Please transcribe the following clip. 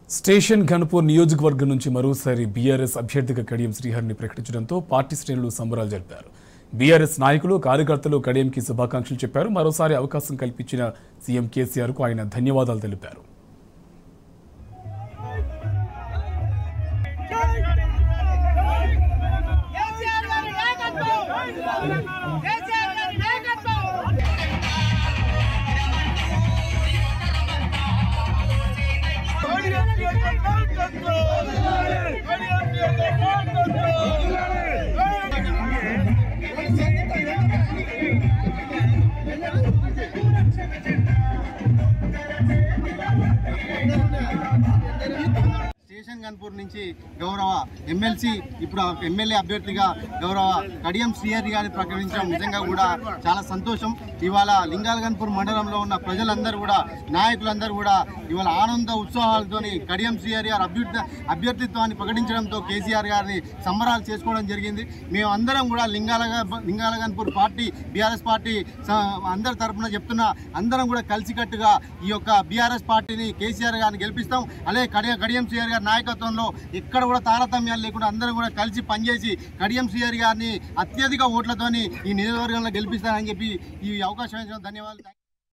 station Ghanpur నియోజకవర్గం నుంచి మరోసారి బీఆర్ఎస్ అభ్యర్థిగా కడియం శ్రీహరిని ప్రకటించడంతో పార్టీ శ్రేణులు సంబరాలు జరిపారు బీఆర్ఎస్ నాయకులు కార్యకర్తలు కడియంకి శుభాకాంక్షలు చెప్పారు మరోసారి అవకాశం కల్పించిన సీఎం కేసీఆర్ కు ఆయన ధన్యవాదాలు తెలిపారు కేసీఆర్ గారి నాయకత్వం కేసీఆర్ గారి నాయకత్వం స్టేషన్ గన్పూర్ నుంచి గౌరవ ఎమ్మెల్సీ ఇప్పుడు ఆ ఎమ్మెల్యే అభ్యర్థిగా గౌరవ కడియం శ్రీహరి గారిని ప్రకటించడం నిజంగా కూడా చాలా సంతోషం ఇవాళ లింగాలగన్పూర్ మండలంలో ఉన్న ప్రజలందరూ కూడా నాయకులందరూ కూడా ఇవాళ ఆనంద ఉత్సాహాలతోని కడియం శ్రీహరి గారి అభ్యర్థి అభ్యర్థిత్వాన్ని ప్రకటించడంతో కేసీఆర్ గారిని సంబరాలు చేసుకోవడం జరిగింది మేము అందరం కూడా Lingala Lingalaghanpur party BRS party స- అందరి తరపున చెప్తున్నా అందరం కూడా కలిసికట్టుగా ఈ యొక్క బీఆర్ఎస్ పార్టీని కేసీఆర్ గారిని గెలిపిస్తాం అలాగే కడియ కడియం శ్రీహరి గారి నాయకత్వంలో ఎక్కడ కూడా తారతమ్యాలు లేకుండా అందరం కూడా కలిసి పనిచేసి కడియం శ్రీహరి గారిని అత్యధిక ఓట్లతోని ఈ నియోజకవర్గంలో గెలిపిస్తారని చెప్పి ఈ అవకాశం ఇచ్చిన ధన్యవాదాలు